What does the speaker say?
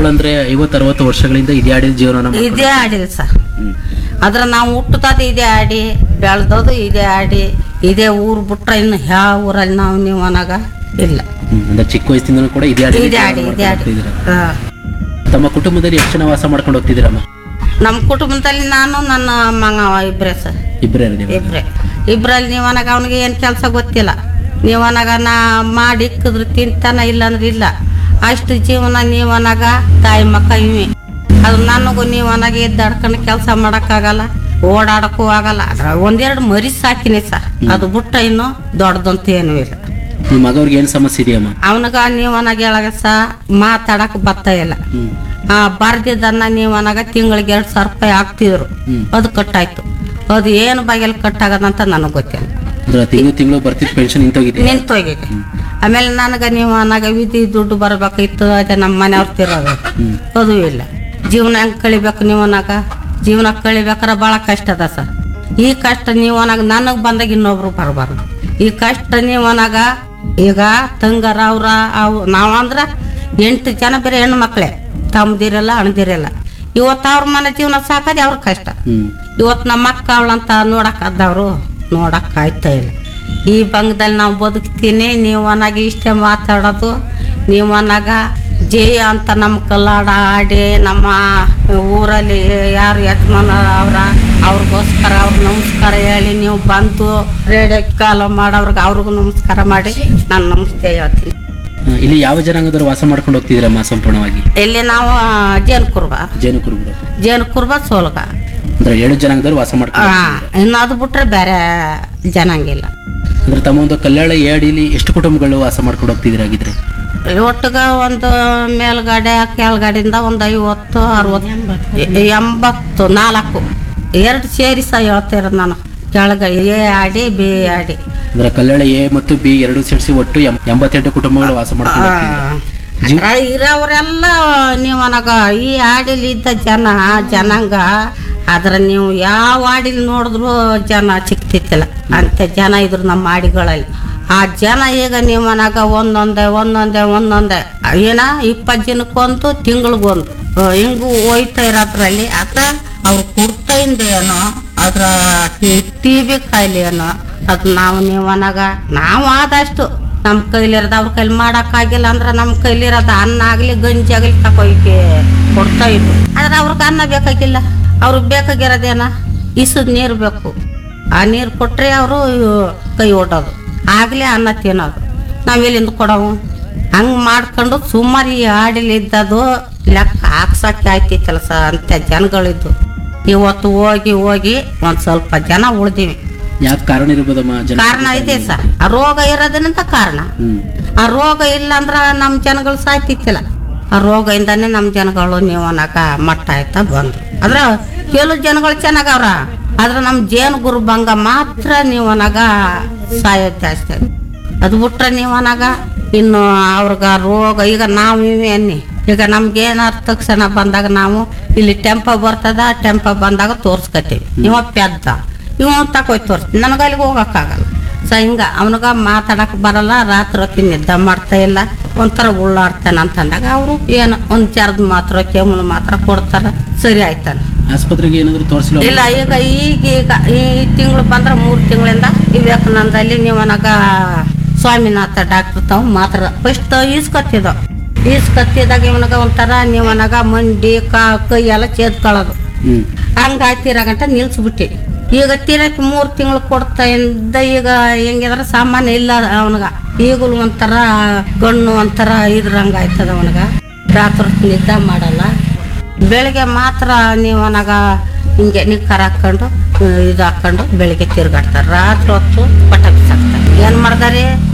ಮಗಳಂದ್ರೆ ಐವತ್ತು ಅರವತ್ತು ವರ್ಷಗಳಿಂದ ಇದೇ ಆಡಿದ ಜೀವನ ಇದೇ ಆಡಿಲ್ಲ ಸರ್ ಆದ್ರೆ ನಾವು ಹುಟ್ಟುತ್ತಾದ ಇದೇ ಆಡಿ ಬೆಳೆದದು ಇದೇ ಆಡಿ ಇದೇ ಊರು ಬಿಟ್ರೆ ಇನ್ನು ಯಾವ ಊರಲ್ಲಿ ನಾವು ನೀವು ಅನಾಗ ಇಲ್ಲ ಅಂದ್ರೆ ಚಿಕ್ಕ ವಯಸ್ಸಿಂದನೂ ಕೂಡ ಇದೇ ಆಡಿ ಇದೇ ಆಡಿ ಇದೇ ಆಡಿ ಹಾ. ತಮ್ಮ ಕುಟುಂಬದಲ್ಲಿ ಎಷ್ಟು ಜನ ವಾಸ ಮಾಡ್ಕೊಂಡು ಹೋಗ್ತಿದ್ದೀರಮ್ಮ ನಮ್ಮ ಕುಟುಂಬದಲ್ಲಿ ನಾನು ನನ್ನ ಮಂಗವ ಇಬ್ಬರೇ ಸರ್ ಇಬ್ಬರೇ ನೀವು ಇಬ್ರೆ ಇಬ್ರಲ್ಲಿ ನೀವನಾಗ ಅವನಿಗೆ ಏನು ಕೆಲಸ ಗೊತ್ತಿಲ್ಲ ನೀವನಾಗ ನಾ ಮಾಡಿ ಇಕ್ಕಿದ್ರೆ ತಿಂತಾನ ಇಲ್ಲಾಂದ್ರೆ ಇಲ್ಲ ಅಷ್ಟು ಜೀವನ ನೀವನಾಗ ತಾಯಿ ಮಕ್ಕ ಇವೆ ಅದು ನನಗೂ ನೀವನಾಗ ಎದ್ದಾಡ್ಕೊಂಡು ಕೆಲಸ ಮಾಡೋಕ್ಕಾಗಲ್ಲ ಓಡಾಡಕ್ಕೂ ಆಗಲ್ಲ ಅದ್ರ ಒಂದೆರಡು ಮರಿ ಸಾಕಿನಿ ಸರ್ ಅದು ಬಿಟ್ಟ ಇನ್ನು ದೊಡ್ಡದಂತ ಏನೂ ಇಲ್ಲ ನಿಮ್ಮ ಮಗವ್ರಿಗೆ ಏನು ಸಮಸ್ಯೆ ಇದೆಯಮ್ಮ ಅವನಿಗ ನೀವನಾಗ ಹೇಳಾಗ ಸಹ ಮಾತಾಡಕ್ ಬರ್ತಾ ಇಲ್ಲ ಹ್ಮ್ ಆ ಬರ್ದಿದ್ದನ್ನ ನೀವನಾಗ ತಿಂಗಳಿಗೆ ಎರಡು ಸಾವಿರ ರೂಪಾಯಿ ಹಾಕ್ತಿದ್ರು ಹ್ಮ್. ಅದು ಕಟ್ಟಾಯ್ತು ಅದು ಏನು ಬಗೆಲ್ ಕಟ್ಟಾಗದಂತ ನನಗೆ ಗೊತ್ತಿಲ್ಲ ಅಂದ್ರೆ ತಿಂಗಳು ತಿಂಗಳು ಬರ್ತಿದ್ ಪೆನ್ಷನ್ ನಿಂತೋಗಿದೆ ನಿಂತೋಗಿದೆ ಆಮೇಲೆ ನನಗೆ ನೀವು ನನಗೆ ವಿಧಿ ದುಡ್ಡು ಬರಬೇಕಿತ್ತು ಅದೇ ನಮ್ಮ ಮನೆಯವ್ರ ತಿರೋದು ಹ್ಮ್ ಅದು ಇಲ್ಲ ಜೀವನ ಹೆಂಗೆ ಕಳಿಬೇಕು ನೀವು ಅನ್ನಾಗ ಜೀವನ ಕಳಿಬೇಕಾರೆ ಭಾಳ ಕಷ್ಟ ಅದ ಸರ್ ಈ ಕಷ್ಟ ನೀವು ಅನ್ನಾಗ ನನಗೆ ಬಂದಾಗ ಇನ್ನೊಬ್ರು ಬರಬಾರ್ದು ಈ ಕಷ್ಟ ನೀವು ಅನ್ನಾಗ ಈಗ ತಂಗರ ಅವ್ರ ಅವು ನಾವಂದ್ರ ಎಂಟು ಜನ ಬೇರೆ ಹೆಣ್ಣು ಮಕ್ಕಳೇ ತಮ್ಮದಿರಲ್ಲ ಅಣದಿರಲ್ಲ ಇವತ್ತು ಅವ್ರ ಮನೆ ಜೀವನ ಸಾಕೋದು ಅವ್ರ ಕಷ್ಟ ಹ್ಮ್ ಇವತ್ತು ನಮ್ಮ ಅಕ್ಕ ಅವಳಂತ ನೋಡಕ್ಕಾದವ್ರು ನೋಡಕ್ ಆಯ್ತಾ ಇಲ್ಲ ಈ ಬಂಗದಲ್ಲಿ ನಾವು ಬದುಕ್ತೀನಿ ನೀವು ಅನ್ನಾಗ ಇಷ್ಟೇ ಮಾತಾಡೋದು ನೀವು ಅನ್ನಾಗ ಜಯ ಅಂತ ನಮ್ಮ ಕಲ್ಲಾಡ ಆಡಿ ನಮ್ಮ ಊರಲ್ಲಿ ಯಾರು ಯಜಮಾನ ಅವ್ರ ಅವ್ರಿಗೋಸ್ಕರ ಅವ್ರ ನಮಸ್ಕಾರ ಹೇಳಿ ನೀವು ಬಂದು ರೇಡಿಯೋ ಕಾಲ ಮಾಡೋರ್ಗೆ ಅವ್ರಿಗೂ ನಮಸ್ಕಾರ ಮಾಡಿ ನಾನು ನಮಸ್ತೆ ಹೇಳ್ತೀನಿ ಆ, ಇಲ್ಲಿ ಯಾವ ಜನಾಂಗದವರು ವಾಸ ಮಾಡ್ಕೊಂಡು ಹೋಗ್ತಿದ್ದೀರಮ್ಮ ಸಂಪೂರ್ಣವಾಗಿ ಇಲ್ಲಿ ನಾವು ಜೇನು ಕುರ್ಬ ಜೇನು ಕುರುಬರು ಜೇನು ಕುರ್ಬ ಸೋಲ್ಗ ಅಂದ್ರೆ ಏಳು ಜನಾಂಗದವರು ವಾಸ ಮಾಡ್ಕೊಂಡು ಆ, ಇನ್ನು ಅದು ಬಿಟ್ರೆ ಬೇರೆ ಜನಾಂಗಿಲ್ಲ ಅಂದ್ರೆ ತಮ್ಮ ಒಂದು ಕಲ್ಯಾಣ ಏಡಿಲಿ ಎಷ್ಟು ಕುಟುಂಬಗಳು ವಾಸ ಮಾಡ್ಕೊಂಡು ಹೋಗ್ತಿದ್ದೀರಾಗಿದ್ರೆ ಒಟ್ಟಿಗ ಒಂದು ಮೇಲ್ಗಡೆ ಕೆಳಗಡೆಯಿಂದ ಒಂದು ಐವತ್ತು ಅರವತ್ತು ಎಂಬತ್ತು ನಾಲ್ಕು ಎರಡು ಸೇರಿ ಸಹ ಹೇಳ್ತಿರೋದು ನಾನು ಕೆಳಗಡೆ ಎ ಆಡಿ ಬಿ ಆಡಿ ಅಂದ್ರೆ ಕಲ್ಯಾಣ ಎ ಮತ್ತು ಬಿ ಎರಡು ಸೇರಿಸಿ ಒಟ್ಟು ಎಂ- ಎಂಬತ್ತೆಂಟು ಕುಟುಂಬಗಳು ವಾಸ ಮಾಡ್ಕೊಂಡು ಹೋಗ್ತಿದ್ದಾರೆ ಅದ್ರ ಇರೋರೆಲ್ಲ ನೀವು ನನಗ ಈ ಹಾಡಿಲಿ ಇದ್ದ ಜನ ಜನಾಂಗ ಆದ್ರೆ ನೀವು ಯಾವ ಹಾಡಿಲಿ ನೋಡಿದ್ರು ಜನ ಸಿಕ್ತಿತ್ತಿಲ್ಲ ಅಂತ ಜನ ಇದ್ರು ನಮ್ಮ ಹಾಡಿಗಳಲ್ಲಿ ಆ ಜನ ಈಗ ನೀವು ಮನಾಗ ಒಂದೊಂದೇ ಒಂದೊಂದೇ ಒಂದೊಂದೇ ಏನ ಇಪ್ಪತ್ತು ಜನಕ್ಕೊಂದು ತಿಂಗಳಿಗೊಂದು ಹಿಂಗೂ ಹೋಯ್ತಾ ಇರೋದ್ರಲ್ಲಿ ಅದ ಅವ್ರು ಕುಡ್ತೈಂದ ಏನೋ ಅದ್ರ ಟಿ ಬಿ ಕಾಯಿಲೆ ಏನೋ ಅದು ನಾವು ನೀವು ಅನಾಗ ನಾವು ಆದಷ್ಟು ನಮ್ಮ ಕೈಲಿರೋದು ಅವ್ರ ಕೈಲಿ ಮಾಡೋಕ್ಕಾಗಿಲ್ಲ ಅಂದ್ರೆ ನಮ್ಮ ಕೈಲಿರೋದು ಅನ್ನ ಆಗಲಿ ಗಂಜಿ ಆಗಲಿ ತಕೊಯ್ಕೆ ಕೊಡ್ತಾ ಇದ್ರು ಆದ್ರೆ ಅವ್ರಿಗೆ ಅನ್ನ ಬೇಕಾಗಿಲ್ಲ ಅವ್ರಿಗೆ ಬೇಕಾಗಿರೋದೇನ ಇಸದ್ ನೀರು ಬೇಕು ಆ ನೀರು ಕೊಟ್ಟರೆ ಅವರು ಕೈ ಒಡ್ಡೋದು ಆಗಲೇ ಅನ್ನ ತಿನ್ನೋದು ನಾವೆಲ್ಲಿಂದ ಕೊಡವು ಹಂಗೆ ಮಾಡ್ಕೊಂಡು ಸುಮಾರು ಈ ಹಾಡಿಲಿದ್ದದು ಲೆಕ್ಕ ಹಾಕ್ಸಕ್ಕೆ ಆಯ್ತಿತ್ತಲ್ಲ ಸ ಅಂತ ಜನಗಳಿದ್ದು ಇವತ್ತು ಹೋಗಿ ಹೋಗಿ ಒಂದು ಸ್ವಲ್ಪ ಜನ ಉಳ್ದೀವಿ ಯಾಕೆ ಕಾರಣ ಇರ್ಬೋದಮ್ಮ ಜನ ಕಾರಣ ಇದೆ ಸರ್ ಆ ರೋಗ ಇರೋದನ್ನಂತ ಕಾರಣ ಹ್ಮ್ ಆ ರೋಗ ಇಲ್ಲ ಅಂದ್ರೆ ನಮ್ಮ ಜನಗಳು ಸಾಯ್ತಿತ್ತಿಲ್ಲ ಆ ರೋಗದಿಂದಾನೇ ನಮ್ಮ ಜನಗಳು ನೀವು ಅನ್ನಕ ಮಟ್ಟ ಆಯ್ತಾ ಬಂದ್ರು ಆದ್ರೆ ಕೆಲವು ಜನಗಳು ಚೆನ್ನಾಗವ್ರ ಆದ್ರೆ ನಮ್ಮ ಜೇನು ಗುರು ಭಂಗ ಮಾತ್ರ ನೀವು ಅನ್ನಾಗ ಸಾಯೋದು ಜಾಸ್ತಿ ಅದು. ಅದು ಬಿಟ್ರೆ ನೀವು ಅನ್ನಾಗ ಇನ್ನು ಅವ್ರಿಗೆ ರೋಗ ಈಗ ನಾವು ಇವೆ ಅನ್ನಿ ಈಗ ನಮ್ಗೆ ಏನಾರು ತಕ್ಷಣ ಬಂದಾಗ ನಾವು ಇಲ್ಲಿ ಟೆಂಪ ಬರ್ತದ ಟೆಂಪ ಬಂದಾಗ ತೋರ್ಸ್ಕತ್ತೀವಿ ಇವ ಪೆದ್ದ ಇವ ತಕೋಯ್ ತೋರ್ಸ್ ನನಗೆ ಅಲ್ಲಿಗೆ ಹೋಗಕ್ಕಾಗಲ್ಲ ಸೊ ಹಿಂಗ ಅವನಿಗ ಮಾತಾಡಕ್ ಬರಲ್ಲ ರಾತ್ರಿ ಹೊತ್ತಿಗೆ ನಿದ್ದೆ ಮಾಡ್ತಾ ಇಲ್ಲ ಒಂಥರ ಉಳ್ಳಾಡ್ತಾನ ಅಂತಂದಾಗ ಅವರು ಏನು ಒಂದ್ ಚರ್ದ ಮಾತ್ರ ಕೆಮ್ಮು ಮಾತ್ರ ಕೊಡ್ತಾರ ಸರಿ ಆಯ್ತಾನ ಆಸ್ಪತ್ರೆಗೆ ಏನಾದ್ರು ತೋರಿಸಿಲ್ಲ ಇಲ್ಲ ಈಗ ಈಗ ಈಗ ಈ ತಿಂಗಳು ಬಂದ್ರೆ ಮೂರು ತಿಂಗಳಿಂದ ವಿವೇಕಾನಂದಲ್ಲಿ ನೀವನಾಗ ಸ್ವಾಮಿನಾಥ ಡಾಕ್ಟರ್ ತಾವು ಮಾತ್ರ ಫಸ್ಟ್ ಈಸ್ಕೊತ್ತಿದ ಈಸ್ಕೊತ್ತಿದಾಗ ಇವನಾಗ ಒಂಥರ ನೀವನಾಗ ಮಂಡಿ ಕಾ ಕೈ ಎಲ್ಲ ಚೇದ್ಕೊಳ್ಳೋದು ಹ್ಮ್ ಹಂಗಾಯ್ತಿರ ಗಂಟ ನಿಲ್ಸ್ಬಿಟ್ಟಿ ಈಗ ತೀರಕ್ಕೆ ಮೂರು ತಿಂಗಳು ಕೊಡ್ತಾ ಇಂದ ಈಗ ಹೆಂಗಿದ್ರ ಸಾಮಾನ್ಯ ಇಲ್ಲ ಅವನಿಗ ಈಗಲೂ ಒಂಥರ ಗಣ್ಣು ಒಂಥರ ಇದ್ರಂಗ ಆಯ್ತದ ಅವನಿಗ ರಾತ್ರಿ ಹೊತ್ತು ನಿದ್ದೆ ಮಾಡಲ್ಲ ಬೆಳಿಗ್ಗೆ ಮಾತ್ರ ನೀವು ಅವನಾಗ ಹಿಂಗೆ ನಿಕ್ಕರ್ ಹಾಕೊಂಡು ಇದು ಹಾಕೊಂಡು ಬೆಳಿಗ್ಗೆ ತಿರ್ಗಾಡ್ತಾರೆ ರಾತ್ರಿ ಹೊತ್ತು ಪಟ ಬಿಸಾಕ್ತಾರೆ ಏನು ಮಾಡ್ದಾರೆ